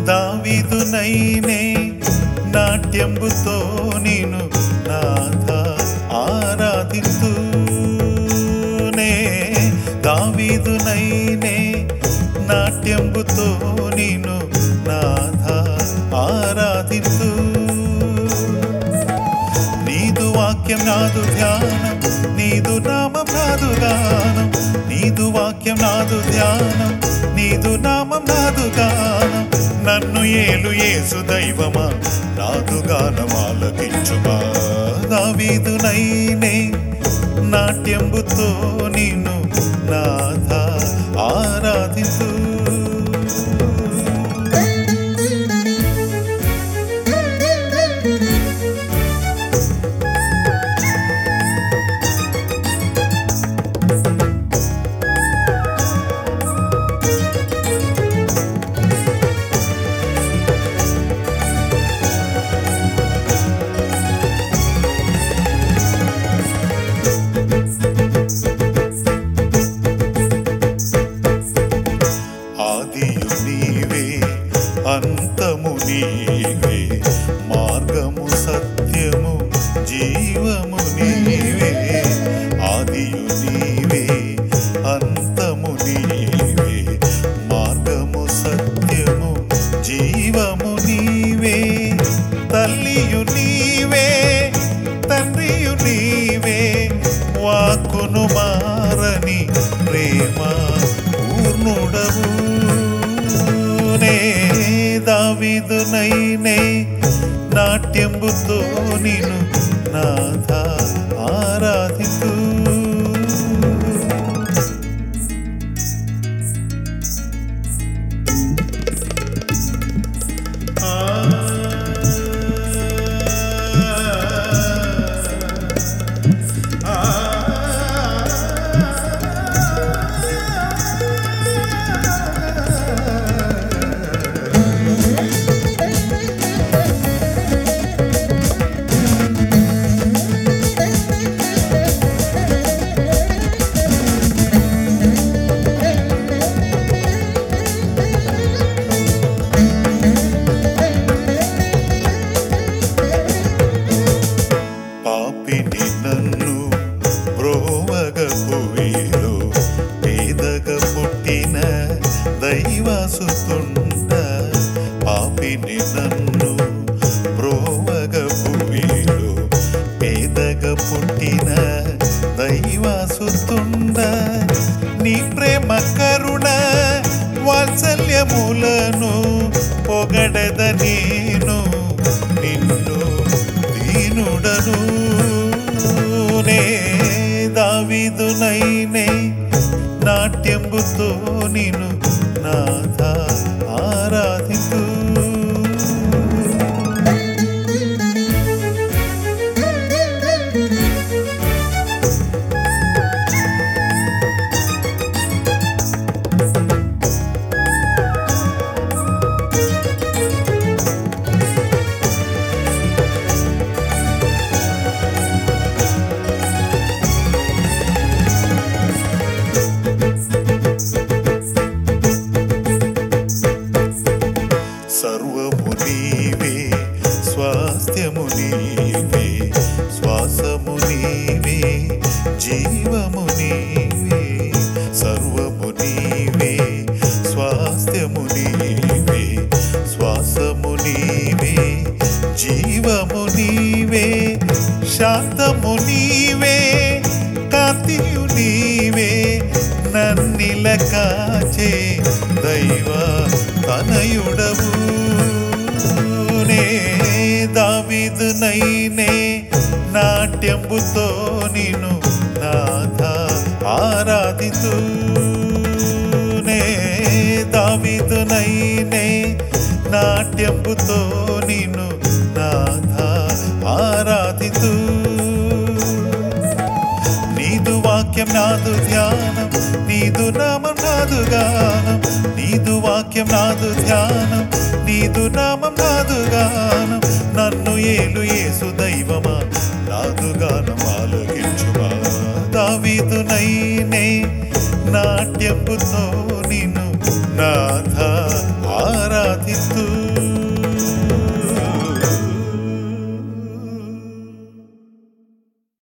దావిదునైనే నాట్యంబుతో నేను నాథ ఆరాధిస్తూనే దావిదునైనే నాట్యంబుతో నేను నాథ ఆరాధిస్తూ నీదు వాక్యం నాదు ధ్యానం నీదు నామం నాదు గానం నీదు వాక్యం నాదు ధ్యానం నీదు నామం నాదు గానం నన్ను ఏలు ఏసు దైవమా నాదు గానం ఆలకించుమా దావీదునైనే నాట్యంబుతో నిన్ను నాథ ఆరాధిస్తూ ఆదియు నీవే అంతము నీవే మార్గము సత్యము జీవము నీవే ఆదియు నీవే అంతము నీవే మార్గము సత్యము జీవము నీవే తల్లియు నీవే తండ్రియు నీవే వాక్కును మారని ప్రేమ పూర్ణుడవు నే దావిదునైనే నాట్యంబుతో నిన్ను నాథ ఆరాధిస్తూ పాపిని నన్ను బ్రోవగ భూమిలో పేదగ పుట్టిన దైవసుతుండ పాపిని నన్ను బ్రోవగ భూమిలో పేదగ పుట్టిన దైవసుతుండ నీ ప్రేమ కరుణ వాత్సల్యములను పొగడద నేను నిన్ను దీనుడను నే దావిదునైనే నాట్యంబుతో నిన్ను నాథ ఆరాధిస్తూ సర్వము నీవే స్వాస్థ్యము నీవే శ్వాసము నీవే జీవము నీవే సర్వము నీవే స్వాస్థ్యము నీవే శ్వాసము నీవే జీవము నీవే శాంతము నీవే కాంతియు నీవే నన్నిల కాచే దైవ తనయుడవు నే దావిదునైనే నాట్యంబుతో నిన్ను నాథ ఆరాధితూ నే దావిదునైనే నాట్యంబుతో నిన్ను నాథ ఆరాధితూ నీదు వాక్యం నాదు ధ్యానం నీదు నామం నాదు గానం నీదు వాక్యం నాదు ధ్యానం నీదు నామం నాదు గానం నన్ను ఏలు ఏసు దైవమా నాదు గానం ఆలోకించుమా దావీదునైనే నాట్యంబుతో నిన్ను నాథ